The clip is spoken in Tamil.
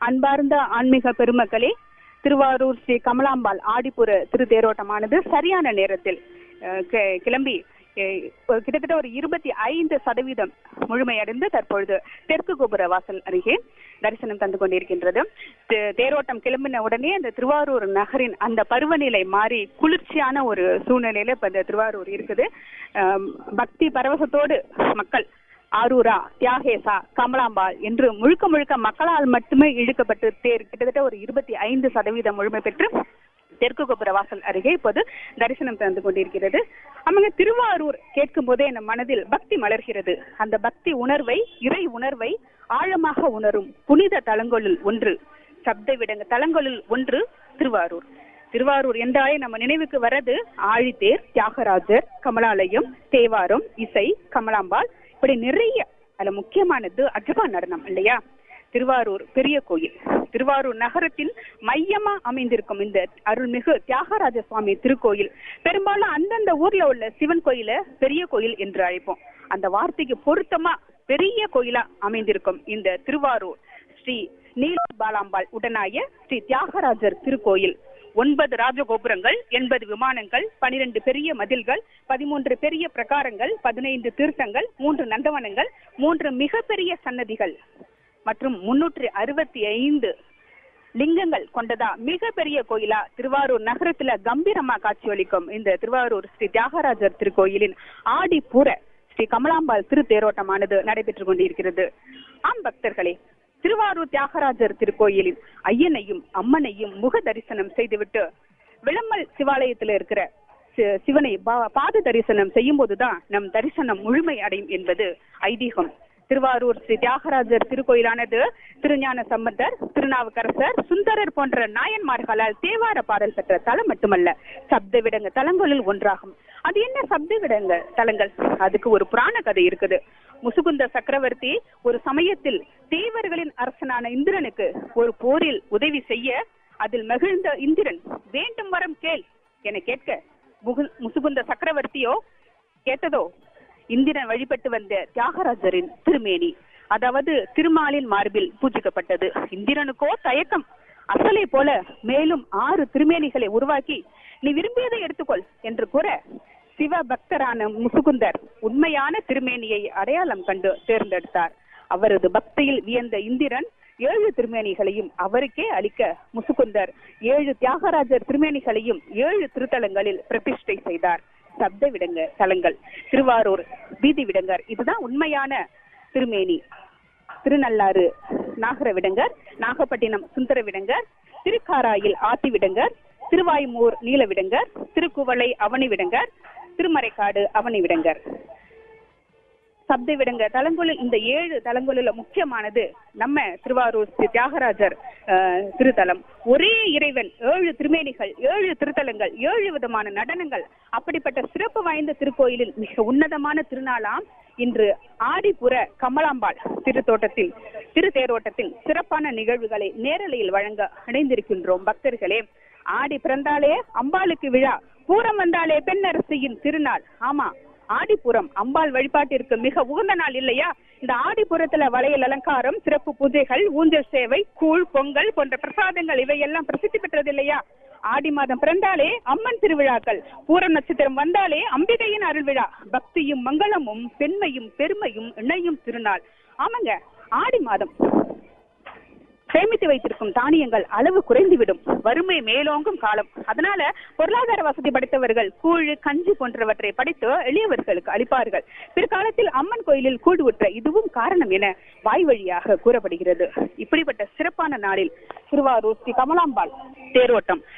அன்பார்ந்த ஆன்மீக பெருமக்களே திருவாரூர் ஸ்ரீ கமலாம்பாள் ஆடிப்புற திருத்தேரோட்டமானது சரியான நேரத்தில் அஹ், கி- கிளம்பி அஹ், ஒரு கிட்டத்தட்ட ஒரு இருபத்தி ஐந்து சதவீதம் முழுமையடைந்து தற்பொழுது தெற்கு கோபுர வாசல் அருகே தரிசனம் தந்து கொண்டிருக்கின்றது தே- தேரோட்டம் கிளம்பின உடனே அந்த திருவாரூர் நகரின் அந்த பருவநிலை மாறி குளிர்ச்சியான ஒரு சூழ்நிலையில இப்ப இந்த திருவாரூர் இருக்குது அஹ், பக்தி பரவசத்தோடு மக்கள் ஆரூரா தியாகேசா கமலாம்பாள் என்று முழுக்க முழுக்க மக்களால் மட்டுமே இழுக்கப்பட்டு தேர் கிட்டத்தட்ட ஒரு இருபத்தி ஐந்து சதவீதம் முழுமை பெற்று தெற்கு கோபுர வாசல் அருகே இப்போது தரிசனம் தந்து கொண்டிருக்கிறது அவங்க திருவாரூர் கேட்கும் போதே என் மனதில் பக்தி மலர்கிறது அந்த பக்தி உணர்வை இறை உணர்வை ஆழமாக உணரும் புனித தலங்களுள் ஒன்று சப்த விடங்க தலங்களுள் ஒன்று திருவாரூர் திருவாரூர் என்றாலே நம்ம நினைவுக்கு வர்றது ஆழித்தேர் தியாகராஜர் கமலாலயம் தேவாரம் இசை கமலாம்பாள் இப்படி நிறைய அதுல முக்கியமானது அஜபா நடனம் இல்லையா திருவாரூர் பெரிய கோயில் திருவாரூர் நகரத்தின் மையமா அமைந்திருக்கும் இந்த அருள்மிகு தியாகராஜ சுவாமி திருக்கோயில் பெரும்பாலும் அந்தந்த ஊர்ல உள்ள சிவன் கோயில பெரிய கோயில் என்று அழைப்போம் அந்த வார்த்தைக்கு பொருத்தமா பெரிய கோயிலா அமைந்திருக்கும் இந்த திருவாரூர் ஸ்ரீ நீல பாலாம்பாள் உடனாய ஸ்ரீ தியாகராஜர் திருக்கோயில் ஒன்பது ராஜகோபுரங்கள் எண்பது விமானங்கள் பனிரெண்டு பெரிய மதில்கள் பதிமூன்று பெரிய பிரகாரங்கள் பதினைந்து தீர்த்தங்கள் மூன்று நந்தவனங்கள் மூன்று மிகப்பெரிய சன்னதிகள் மற்றும் முன்னூற்றி அறுபத்தி ஐந்து லிங்கங்கள் கொண்டதா மிகப்பெரிய கோயிலா திருவாரூர் நகரத்துல கம்பீரமா காட்சியளிக்கும் இந்த திருவாரூர் ஸ்ரீ தியாகராஜர் திருக்கோயிலின் ஆடிப்பூர ஸ்ரீ கமலாம்பாள் திருத்தேரோட்டமானது நடைபெற்றுக் கொண்டிருக்கிறது ஆம் பக்தர்களே திருவாரூர் தியாகராஜர் திருக்கோயிலின் ஐயனையும் அம்மனையும் முக தரிசனம் செய்துவிட்டு விளம்பல் சிவாலயத்துல இருக்கிற சி- சிவனை பா- பாத தரிசனம் செய்யும் போதுதான் நம் தரிசனம் முழுமை அடையும் என்பது ஐதீகம் திருவாரூர் ஸ்ரீ தியாகராஜர் திருக்கோயிலானது திருஞான சம்பந்தர் திருநாவுக்கரசர் சுந்தரர் போன்ற நாயன்மார்களால் தேவார பாடல் பெற்ற தலம் மட்டுமல்ல சப்த விடங்க தலங்களில் ஒன்றாகும் அது என்ன சப்த விடங்க தலங்கள் அதுக்கு ஒரு புராண கதை இருக்குது முசுகுந்த சக்கரவர்த்தி ஒரு சமயத்தில் தேவர்களின் அரசனான இந்திரனுக்கு ஒரு போரில் உதவி செய்ய அதில் மகிழ்ந்த இந்திரன் வேண்டும் வரம் கேள் என கேட்க முகு- முசுகுந்த சக்கரவர்த்தியோ கேட்டதோ இந்திரன் வழிபட்டு வந்த தியாகராஜரின் திருமேனி அதாவது திருமாலின் மார்பில் பூஜிக்கப்பட்டது இந்திரனுக்கோ தயக்கம் அசலை போல மேலும் ஆறு திருமேனிகளை உருவாக்கி நீ விரும்பியதை எடுத்துக்கொள் என்று கூற சிவ பக்தரான முசுகுந்தர் உண்மையான திருமேனியை அடையாளம் கண்டு தேர்ந்தெடுத்தார் அவரது பக்தியில் வியந்த இந்திரன் ஏழு திருமேனிகளையும் அவருக்கே அளிக்க முசுகுந்தர் ஏழு தியாகராஜர் திருமேனிகளையும் ஏழு திருத்தலங்களில் பிரதிஷ்டை செய்தார் சப்த விடங்க தலங்கள் திருவாரூர் வீதி விடங்கர் இதுதான் உண்மையான திருமேனி திருநள்ளாறு நாகர விடங்கர் நாகப்பட்டினம் சுந்தர விடங்கர் திருக்காராயில் ஆத்தி விடங்கர் திருவாய்மூர் நீல விடங்கர் திருக்குவளை அவனி விடங்கர் திருமறைக்காடு அவனி விடங்கர் சப்த விடங்க தலங்களில் இந்த ஏழு தலங்களில் முக்கியமானது நம்ம திருவாரூர் ஸ்ரீ தியாகராஜர் அஹ், திருத்தலம் ஒரே இறைவன் ஏழு திருமேனிகள் ஏழு திருத்தலங்கள் ஏழு விதமான நடனங்கள் அப்படிப்பட்ட சிறப்பு வாய்ந்த திருக்கோயிலில் மிக உன்னதமான திருநாளாம் இன்று ஆடிப்புற கமலாம்பாள் திருத்தோட்டத்தில் திருத்தேரோட்டத்தில் சிறப்பான நிகழ்வுகளை நேரலையில் வழங்க இணைந்திருக்கின்றோம் பக்தர்களே ஆடி பிறந்தாலே அம்பாளுக்கு விழா பூரம் வந்தாலே பெண்ணரசியின் திருநாள் ஆமா ஆடிப்புறம் அம்பாள் வழிபாட்டிற்கு மிக உகந்த நாள் இல்லையா இந்த ஆடிப்புறத்துல வளையல் அலங்காரம் சிறப்பு பூஜைகள் ஊஞ்சல் சேவை கூழ் பொங்கல் போன்ற பிரசாதங்கள் இவையெல்லாம் பிரசித்தி பெற்றது இல்லையா ஆடி மாதம் பிறந்தாலே அம்மன் திருவிழாக்கள் பூரம் நட்சத்திரம் வந்தாலே அம்பிகையின் அருள் விழா பக்தியும் மங்களமும் பெண்மையும் பெருமையும் இணையும் திருநாள் ஆமாங்க ஆடி மாதம் சேமித்து வைத்திருக்கும் தானியங்கள் அளவு குறைந்துவிடும் வறுமை மேலோங்கும் காலம் அதனால பொருளாதார வசதி படைத்தவர்கள் கூழ் கஞ்சி போன்றவற்றை படைத்து எளியவர்களுக்கு அளிப்பார்கள் பிற்காலத்தில் அம்மன் கோயிலில் கூடு உற்ற இதுவும் காரணம் என வாய் வழியாக கூறப்படுகிறது இப்படிப்பட்ட சிறப்பான நாளில் திருவாரூர் ஸ்ரீ கமலாம்பாள் தேரோட்டம்